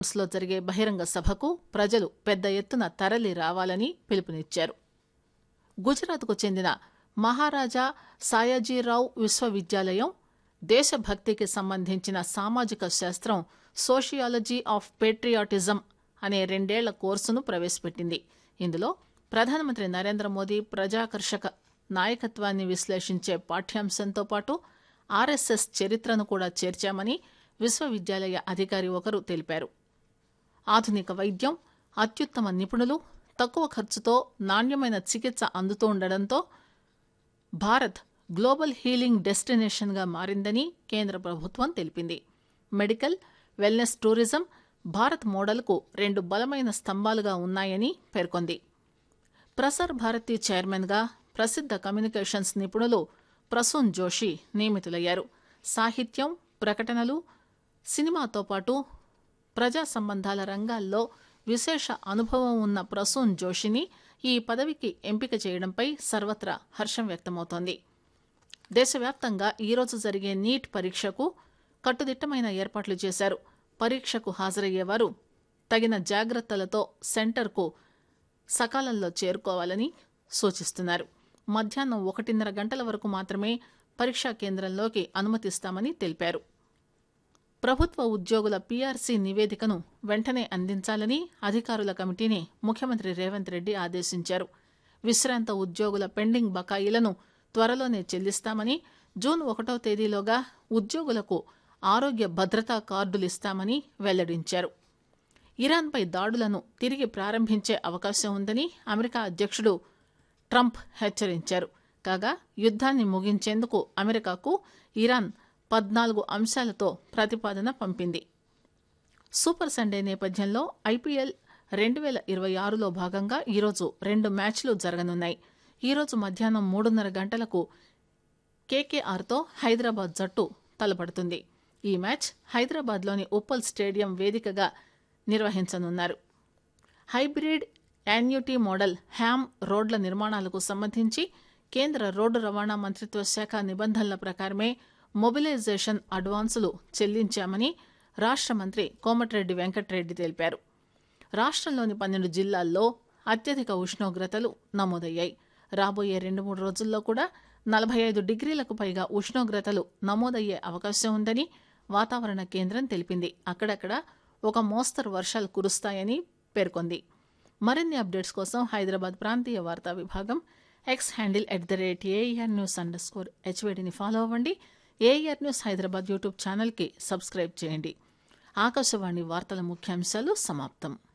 లో జరిగే బహిరంగ సభకు ప్రజలు పెద్ద ఎత్తున తరలి రావాలని పిలుపునిచ్చారు గుజరాత్కు చెందిన మహారాజా సాయాజీరావు విశ్వవిద్యాలయం దేశభక్తికి సంబంధించిన సామాజిక శాస్త్రం సోషియాలజీ ఆఫ్ పేట్రియాటిజం అనే రెండేళ్ల కోర్సును ప్రవేశపెట్టింది ఇందులో ప్రధానమంత్రి నరేంద్ర మోదీ ప్రజాకర్షక నాయకత్వాన్ని విశ్లేషించే పాఠ్యాంశంతో పాటు ఆర్ఎస్ఎస్ చరిత్రను కూడా చేర్చామని విశ్వవిద్యాలయ అధికారి ఒకరు తెలిపారు ఆధునిక వైద్యం అత్యుత్తమ నిపుణులు తక్కువ ఖర్చుతో నాణ్యమైన చికిత్స అందుతూ ఉండడంతో భారత్ గ్లోబల్ హీలింగ్ డెస్టినేషన్గా మారిందని కేంద్ర ప్రభుత్వం తెలిపింది మెడికల్ వెల్నెస్ టూరిజం భారత్ మోడల్కు రెండు బలమైన స్తంభాలుగా ఉన్నాయని పేర్కొంది ప్రసార్ భారతి చైర్మన్గా ప్రసిద్ధ కమ్యూనికేషన్స్ నిపుణులు ప్రసూన్ జోషి నియమితులయ్యారు సాహిత్యం ప్రకటనలు సినిమాతో పాటు ప్రజా సంబంధాల రంగాల్లో విశేష అనుభవం ఉన్న ప్రసూన్ జోషిని ఈ పదవికి ఎంపిక చేయడంపై సర్వత్రా హర్షం వ్యక్తమవుతోంది దేశవ్యాప్తంగా ఈరోజు జరిగే నీట్ పరీక్షకు కట్టుదిట్టమైన ఏర్పాట్లు చేశారు పరీక్షకు హాజరయ్యేవారు తగిన జాగ్రత్తలతో సెంటర్కు సకాలంలో చేరుకోవాలని సూచిస్తున్నారు మధ్యాహ్నం ఒకటిన్నర గంటల వరకు మాత్రమే పరీక్షా కేంద్రంలోకి అనుమతిస్తామని తెలిపారు ప్రభుత్వ ఉద్యోగుల పీఆర్సీ నివేదికను వెంటనే అందించాలని అధికారుల కమిటీని ముఖ్యమంత్రి రేవంత్ రెడ్డి ఆదేశించారు విశ్రాంత ఉద్యోగుల పెండింగ్ బకాయిలను త్వరలోనే చెల్లిస్తామని జూన్ ఒకటో తేదీలోగా ఉద్యోగులకు ఆరోగ్య భద్రతా కార్డులు ఇస్తామని వెల్లడించారు ఇరాన్పై దాడులను తిరిగి ప్రారంభించే అవకాశం ఉందని అమెరికా అధ్యక్షుడు ట్రంప్ హెచ్చరించారు కాగా యుద్ధాన్ని ముగించేందుకు అమెరికాకు ఇరాన్ పద్నాలుగు అంశాలతో ప్రతిపాదన పంపింది సూపర్ సండే నేపథ్యంలో ఐపీఎల్ రెండు వేల ఇరవై ఆరులో భాగంగా ఈరోజు రెండు మ్యాచ్లు జరగనున్నాయి ఈరోజు మధ్యాహ్నం మూడున్నర గంటలకు కేకేఆర్తో హైదరాబాద్ జట్టు తలపడుతుంది ఈ మ్యాచ్ హైదరాబాద్లోని ఉప్పల్ స్టేడియం వేదికగా నిర్వహించనున్నారు హైబ్రిడ్ యాన్యుటీ మోడల్ హ్యామ్ రోడ్ల నిర్మాణాలకు సంబంధించి కేంద్ర రోడ్డు రవాణా మంత్రిత్వ శాఖ నిబంధనల ప్రకారమే మొబిలైజేషన్ అడ్వాన్సులు చెల్లించామని రాష్ట్ర మంత్రి కోమటిరెడ్డి వెంకటరెడ్డి తెలిపారు రాష్ట్రంలోని పన్నెండు జిల్లాల్లో అత్యధిక ఉష్ణోగ్రతలు నమోదయ్యాయి రాబోయే రెండు మూడు రోజుల్లో కూడా నలభై ఐదు డిగ్రీలకు పైగా ఉష్ణోగ్రతలు నమోదయ్యే అవకాశం ఉందని వాతావరణ కేంద్రం తెలిపింది అక్కడక్కడ ఒక మోస్తరు వర్షాలు కురుస్తాయని పేర్కొంది మరిన్ని అప్డేట్స్ కోసం హైదరాబాద్ ప్రాంతీయ వార్తా విభాగం X handle at the rate AR news underscore స్కోర్ హెచ్వేడిని ఫాలో అవ్వండి ఏఆర్ న్యూస్ హైదరాబాద్ యూట్యూబ్ ఛానల్కి సబ్స్క్రైబ్ చేయండి ఆకాశవాణి వార్తల ముఖ్యాంశాలు సమాప్తం